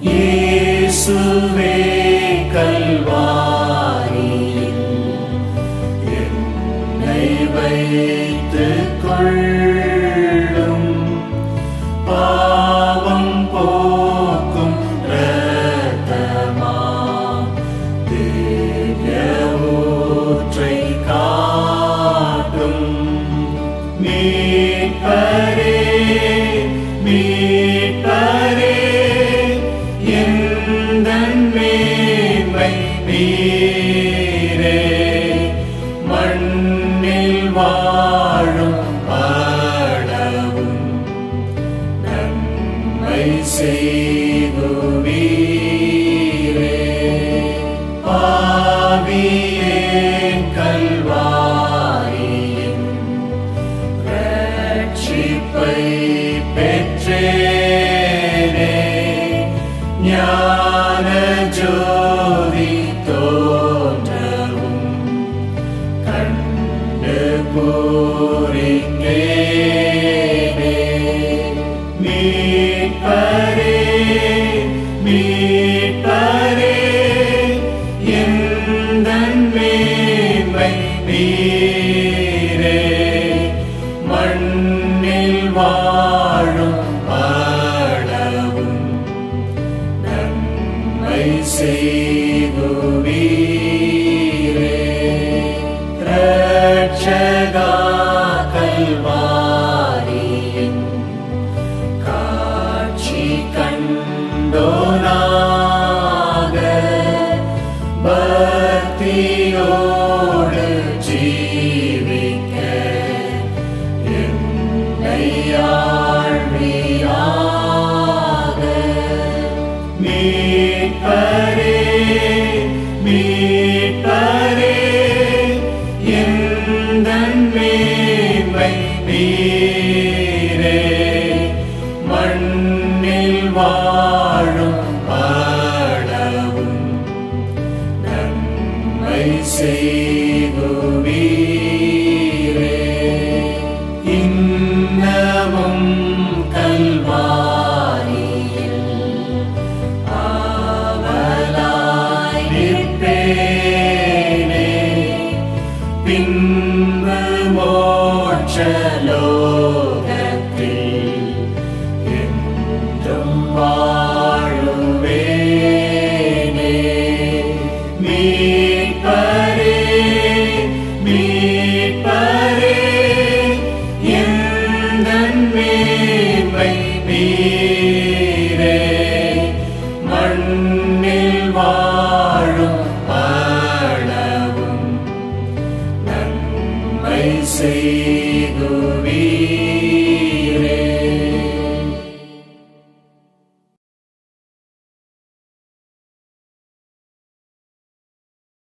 இயேசுவே கல்வாரியில் என்னை வைத்துக் கொள்ளும் பாவம் போக்கும் இரத்தமா திவ்ய ஊற்றை காட்டும் மீட்பரே மீட்பரே எந்தன் மேன்மை நீரே மண்ணில் வாழும் வாழவும் நன்மை செய்துவீரே பாவியேன் கல்வாரியின் ரட்சிப்பை பெற்றேனே ஞான ஜோதி தோன்றவும் கண்டு பூரிங்கேனே மீட்பரே மீட்பரே எந்தன் மேன்மை நீரே மண்ணில் வாழும் வாழவும் நன்மை செய்துவீரே ரட்சகா கல்வாரியின் காட்சி கண்டோனாக பக்தியோடு ஜீவிக்க என்னை ஆழ்வியாக மீட்பரே மீட்பரே எந்தன் மேன்மை நீரே மண்ணில் வாழும் வாழவும் நன்மை செய்துவீரே இன்னமும் கல்வாரியில் ஆவலாய் நிற்பேனே பின்பு மோட்ச லோகத்தில் என்றும் வாழுவேனே மீட்பரே மீட்பரே எந்தன் மேன்மை நீரே மண்ணில் வாழும் வாழவும் நன்மை செய்துவீரே